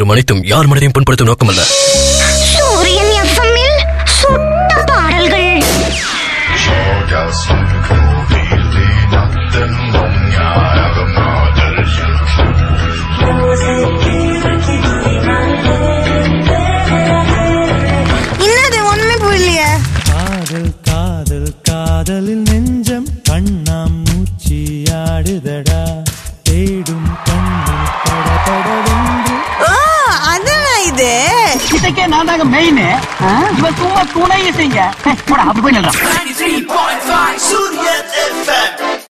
வரும் அனைத்தும் யார் மனதையும் புண்படுத்தும் நோக்கமல்ல சூரியன் எஃப்எம்மில் சுட்ட பாடல்கள் என்னது ஒண்ணுமே புரியலையே காதல் காதல் காதலில் நெஞ்சம் கண்ணாம் மூச்சியாடுதடா தேடும் கண்ணில் படபடவென்று ஓ அதானா இது இதுக்கே நான் தாங்க மெயின் இவன் சும்மா துணை செய்ய போடா அப்படி போய் நில்றான் 93.5 Surya FM.